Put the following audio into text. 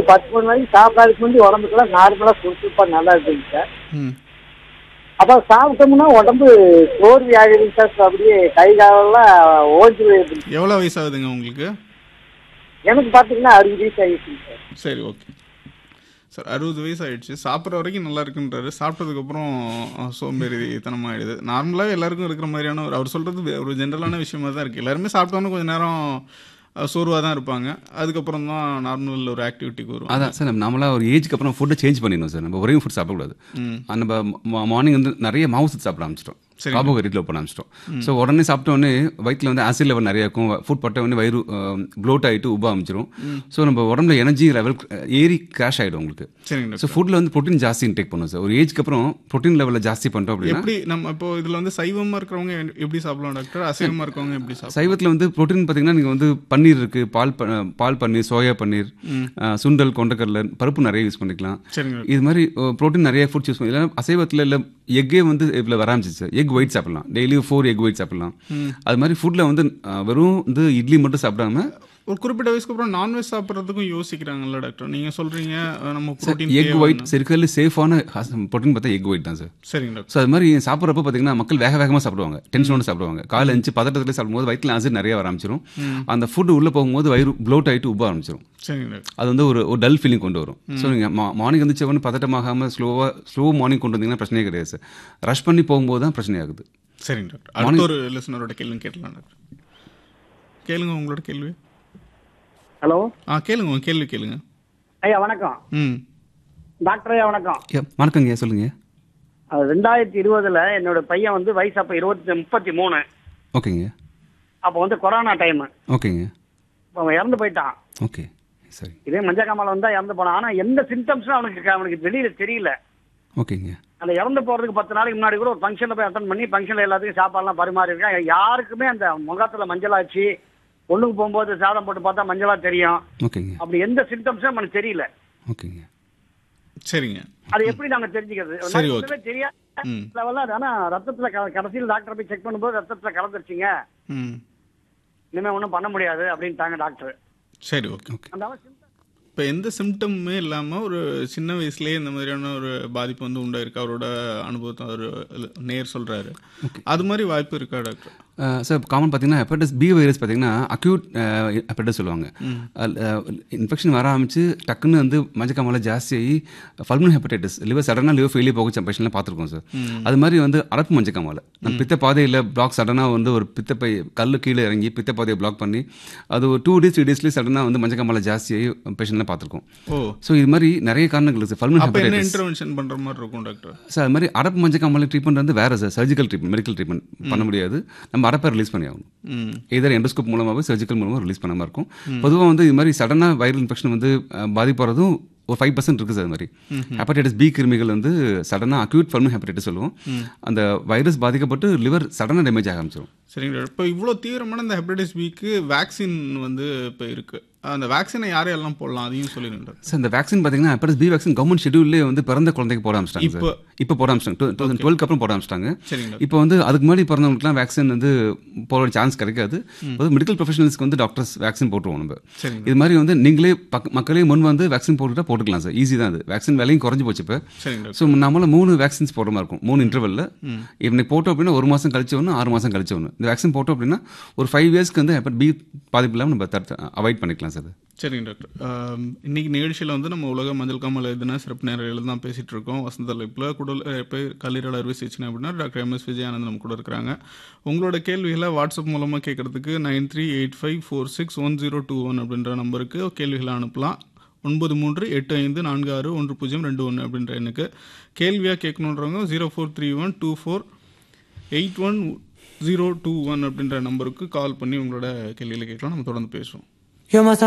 பத்து மணி வரைக்கும் சாப்பிடாதுக்கு முந்தி உடம்புக்கெல்லாம் நார்மலா சுறுசுறுப்பா நல்லா இருக்குங்க சார் ம் அப்புறம் சாப்பிட்டோம்னா உடம்பு சோர்வி ஆகுதுங்க சார் அப்படியே கை காலெல்லாம் ஓஞ்சி போயிருதுங்க எவ்வளோ வயசாகுதுங்க உங்களுக்கு எனக்கு பார்த்தீங்கன்னா அறுபது வயசு ஆகிடுச்சுங்க சார் சரி ஓகே சார் அறுபது வயசு ஆயிடுச்சு சாப்பிட்ற வரைக்கும் நல்லா இருக்குன்றாரு சாப்பிட்டதுக்கப்புறம் சோம்பேறித்தனமாகிடுது நார்மலாகவே எல்லாருக்கும் இருக்கிற மாதிரியான ஒரு அவர் சொல்கிறது ஒரு ஜென்ரலான விஷயமா தான் இருக்குது எல்லாருமே சாப்பிட்டோன்னு கொஞ்சம் நேரம் சோர்வாக தான் இருப்பாங்க அதுக்கப்புறம் தான் நார்மல் ஒரு ஆக்டிவிட்டிக்கு வருவாங்க அதான் சார் நம்ம நாமளாக ஒரு ஏஜ்க்கு அப்புறம் ஃபுட்டை சேஞ்ச் பண்ணிடணும் சார் நம்ம ஒரே ஃபுட் சாப்பிடக்கூடாது ம் நம்ம மார்னிங் வந்து நிறைய மாவு சத்து சாப்பிட ஆரம்பிச்சிட்டோம் சரி. கார்போஹைட்ரேட்ல பண்ண ஆரம்பிச்சிட்டோம் ஸோ உடனே சாப்பிட்ட உடனே வயிற்றில் வந்து ஆசிட் லெவல் நிறைய இருக்கும் ஃபுட் பட்ட உடனே வயிறு ப்ளோட் ஆகிட்டு உப ஆரம்பிச்சிடும் ஸோ நம்ம உடம்புல எனர்ஜி லெவல் ஏறி கிராஷ் ஆகிடும் உங்களுக்கு சரிங்க ஸோ ஃபுட்டில் வந்து ப்ரோட்டீன் ஜாஸ்தி இன்டேக் பண்ணும் சார் ஒரு ஏஜ்க்கு அப்புறம் ப்ரோட்டீன் லெவலில் ஜாஸ்தி பண்ணிட்டோம் அப்படின்னா எப்படி நம்ம இப்போ இதில் வந்து சைவமாக இருக்கிறவங்க எப்படி சாப்பிடலாம் டாக்டர் அசைவமாக இருக்கவங்க எப்படி சாப்பிடலாம் சைவத்தில் வந்து ப்ரோட்டீன் பார்த்தீங்கன்னா நீங்கள் வந்து பன்னீர் இருக்குது பால் ப- பால் பன்னீர் சோயா பன்னீர் அஹ், சுண்டல் கொண்டக்கடலை பருப்பு நிறைய யூஸ் பண்ணிக்கலாம் சரிங்க இது மாதிரி ப்ரோட்டீன் நிறைய ஃபுட்ஸ் யூஸ் பண்ணி இல்லைன்னா அசைவத்தில் இல்லை எக்கே வந்து இதில் வர ஆரம்பிச்சிச்சு எக் ஒயிட் சாப்பிடலாம் டெய்லி ஃபோர் எக் ஒயிட் சாப்பிடலாம் அது மாதிரி ஃபுட்டில் வந்து அஹ், வெறும் வந்து இட்லி மட்டும் சாப்பிடாம ஒரு குறிப்பிட்ட வயசுக்கு அப்புறம் நான்வெஜ் சாப்பிட்றதுக்கும் யோசிக்கிறாங்கல்ல டாக்டர் நீங்கள் சொல்கிறீங்க நம்ம ப்ரோட்டீன் எக் ஒயிட் இருக்கிறதுல சேஃபான ப்ரோட்டீன் பார்த்தா எக் ஒயிட் தான் சார் சரிங்க டாக்டர் ஸோ அது மாதிரி சாப்பிட்றப்ப பார்த்தீங்கன்னா மக்கள் வேக வேகமாக சாப்பிடுவாங்க டென்ஷனோட சாப்பிடுவாங்க காலை அஞ்சு பதட்டத்துல சாப்பிடும்போது வயிற்றில் ஆசிட் நிறைய வர ஆரம்பிச்சிடும் அந்த ஃபுட் உள்ளே போகும்போது வயிறு ப்ளோட் ஆகிட்டு உப்ப ஆரம்பிச்சிடும் சரிங்க டாக்டர் அது வந்து ஒரு ஒரு டல் ஃபீலிங் கொண்டு வரும் ஸோ நீங்கள் மார்னிங் வந்து உடனே பதட்டமாகாமல் ஸ்லோவாக ஸ்லோ மார்னிங் கொண்டு வந்தீங்கன்னா பிரச்சனையே கிடையாது சார் ரஷ் பண்ணி போகும்போது தான் பிரச்சனை ஆகுது சரிங்க டாக்டர் அடுத்த ஒரு லிசனரோட கேள்வி கேட்கலாம் டாக்டர் கேளுங்க உங்களோட கேள்வி ஹலோ ஆ கேளுங்க உங்க கேள்வி கேளுங்க ஐயா வணக்கம் ம் டாக்டர் ஐயா வணக்கம் ஏ, வணக்கங்க சொல்லுங்க அது ரெண்டாயிரத்தி இருபதுல என்னோட பையன் வந்து வயசு அப்ப இருபத்தி முப்பத்தி மூணு ஓகேங்க அப்போ வந்து கொரோனா டைம் ஓகேங்க அவன் இறந்து போயிட்டான் ஓகே சரி இதே மஞ்சள் காமால வந்தா இறந்து போனான் ஆனா எந்த சிம்டம்ஸும் அவனுக்கு அவனுக்கு வெளியில தெரியல ஓகேங்க அந்த இறந்து போறதுக்கு பத்து நாளைக்கு முன்னாடி கூட ஒரு ஃபங்க்ஷன்ல போய் அட்டன் பண்ணி ஃபங்க்ஷன்ல எல்லாத்துக்கும் சாப்பாடுலாம் பரிமாறி இருக்கேன் யாருக்குமே அந்த முகத்துல மஞ்சளாச்சு ஒண்ணுக்கு போகும்போது சாதம் போட்டு பார்த்தா மஞ்சளா தெரியும் ஓகேங்க அப்படி எந்த சிம்டம்ஸும் அவனுக்கு தெரியல ஓகேங்க சரிங்க அது எப்படி நாங்க தெரிஞ்சுக்கிறது ஒரு சரி, நாளைக்கு ஓகே. ஒண்ணுமே தெரியாது ம் லெவல்ல அது ஆனா ரத்தத்துல க- கடைசியில் டாக்டர் போய் செக் பண்ணும்போது ரத்தத்துல கலந்துருச்சுங்க ம் இனிமே ஒண்ணும் பண்ண முடியாது அப்படின்ட்டாங்க டாக்டர் சரி ஓகே ஓகே அந்த அவன் symptom- இப்போ எந்த சிம்டமுமே இல்லாமல் ஒரு சின்ன வயசுலேயே இந்த மாதிரியான ஒரு பாதிப்பு வந்து உண்டாயிருக்கு அவரோட அனுபவத்தை அவர் நேர் சொல்கிறாரு அது மாதிரி வாய்ப்பு இருக்கா டாக்டர் சார் காமன் பார்த்தீங்கன்னா ஹெப்படைட்டிஸ் பி வைரஸ் பார்த்தீங்கன்னா அக்யூட் ஹெப்படைட்டிஸ் சொல்லுவாங்க இன்ஃபெக்ஷன் வர ஆரம்பிச்சு டக்குன்னு வந்து மஞ்சக்காமலை ஜாஸ்தியாகி பல்மன் ஹெப்படைட்டிஸ் லிவர் சடனாக லிவர் ஃபெயிலியர் போக பேஷண்ட்லாம் பார்த்துருக்கோம் சார் அது மாதிரி வந்து அடப்பு மஞ்சக்காமலை நம்ம பித்த பாதையில் பிளாக் சடனாக வந்து ஒரு பித்தப்பை கல் கீழே இறங்கி பித்த பாதையை பிளாக் பண்ணி அது ஒரு டூ டேஸ் த்ரீ டேஸ்லேயே சடனாக வந்து மஞ்சக்காமலை ஜாஸ்தியாகி பேஷண்ட்லாம் பார்த்துருக்கோம் ஓ ஸோ இது மாதிரி நிறைய காரணங்கள் இருக்குது பல்மன் அப்போ என்ன ஹெப்படைட்டிஸ் இன்டர்வென்ஷன் பண்ணுற மாதிரி இருக்கும் டாக்டர் சார் அது மாதிரி அடப்பு மஞ்சக்காமலை ட்ரீட்மெண்ட் வந்து வேறு sir surgical treatment medical treatment பண்ண முடியாது நம்ம அடப்பை ரிலீஸ் பண்ணி ஆகணும் ம் எதர் எண்டோஸ்கோப் மூலமாகவே சர்ஜிக்கல் மூலமாக ரிலீஸ் பண்ண மாதிரி இருக்கும் பொதுவாக வந்து இது மாதிரி சடனாக வைரல் இன்ஃபெக்ஷன் வந்து அஹ், பாதிப்படுறதும் ஒரு ஃபைவ் பர்சன்ட் இருக்குது சார் அது மாதிரி ஹெப்படைட்டிஸ் பி கிருமிகள் வந்து சடனாக அக்யூட் ஃபர்மன் ஹெப்படைட்டிஸ் சொல்லுவோம் அந்த வைரஸ் பாதிக்கப்பட்டு லிவர் சடனாக டேமேஜ் ஆக ஆரம்பிச்சிடும் சரிங்க டாக்டர் இப்போ இவ்வளோ தீவிரமான இந்த ஹெப்படைட்டிஸ் பிக்கு வேக்சின் வந்து இப்போ இருக்குது அந்த வேக்சினை யார் யாரெல்லாம் போடலாம் அதையும் சொல்லிடுங்க டாக்டர் சார் இந்த வேக்சின் பார்த்தீங்கன்னா ஹெப்படைட்டிஸ் பி வேக்சின் கவர்மெண்ட் ஷெடியூல்லே வந்து பிறந்த குழந்தைக்கு போட ஆரம்பிச்சிட்டாங்க இப்போ? சார் இப்போ போட ஆரம்பிச்சிட்டாங்க டூ தௌசண்ட் டுவெல்க்கு அப்புறம் போட ஆரம்பிச்சிட்டாங்க சரிங்க டாக்டர் இப்போ வந்து அதுக்கு முன்னாடி பிறந்தவங்களுக்குலாம் வேக்சின் வந்து போட சான்ஸ் கிடைக்காது மெடிக்கல் ப்ரொஃபஷனல்ஸ்க்கு வந்து டாக்டர்ஸ் வேக்சின் போட்டுருவோம் நம்ம சரிங்க இது மாதிரி வந்து நீங்களே பக்க மக்களே முன் வந்து வேக்சின் போட்டுட்டா போட்டுக்கலாம் சார் ஈஸி தான் அது வேக்சின் விலையும் குறைஞ்சு போச்சு இப்போ சரிங்க டாக்டர் ஸோ நம்மள மூணு வேக்சின்ஸ் போடுற மாதிரி இருக்கும் மூணு இன்டர்வலில் இன்னைக்கு போட்டோம் அப்படின்னா ஒரு மாதம் கழிச்சு ஒன்று ஆறு மாதம் கழிச்சு ஒன்று இந்த வேக்சின் போட்டோம் அப்படின்னா ஒரு ஃபைவ் இயர்ஸ்க்கு வந்து ஹெப்பட் பி பாதிப்பு இல்லாமல் நம்ம தடுத்து அவாய்ட் பண்ணிக்கலாம் சார் அது. சரிங்க டாக்டர் ஆம், இன்னைக்கு நிகழ்ச்சியில் வந்து நம்ம உலக மஞ்சள் காமல் தின சிறப்பு நேரில் தான் பேசிட்டு இருக்கோம் வசந்த தலைப்பில் குடல் இறப்பை கல்லீரல் அறுவை சிகிச்சை அப்படின்னா டாக்டர் எம் எஸ் விஜயானந்த் நம்ம கூட இருக்கிறாங்க உங்களோட கேள்விகளை வாட்ஸ்அப் மூலமாக கேட்கறதுக்கு nine three eight five four six one zero two one அப்படின்ற நம்பருக்கு கேள்விகளை அனுப்பலாம் ஒன்பது மூன்று எட்டு ஐந்து நான்கு ஆறு ஒன்று பூஜ்ஜியம் ரெண்டு ஒன்று அப்படின்ற எண்ணுக்கு கேள்வியாக கேட்கணுன்றவங்க zero four three one two four eight one zero two one அப்படின்ற நம்பருக்கு கால் பண்ணி உங்களோட கேள்விகளை கேட்கலாம் நம்ம தொடர்ந்து பேசுவோம் You must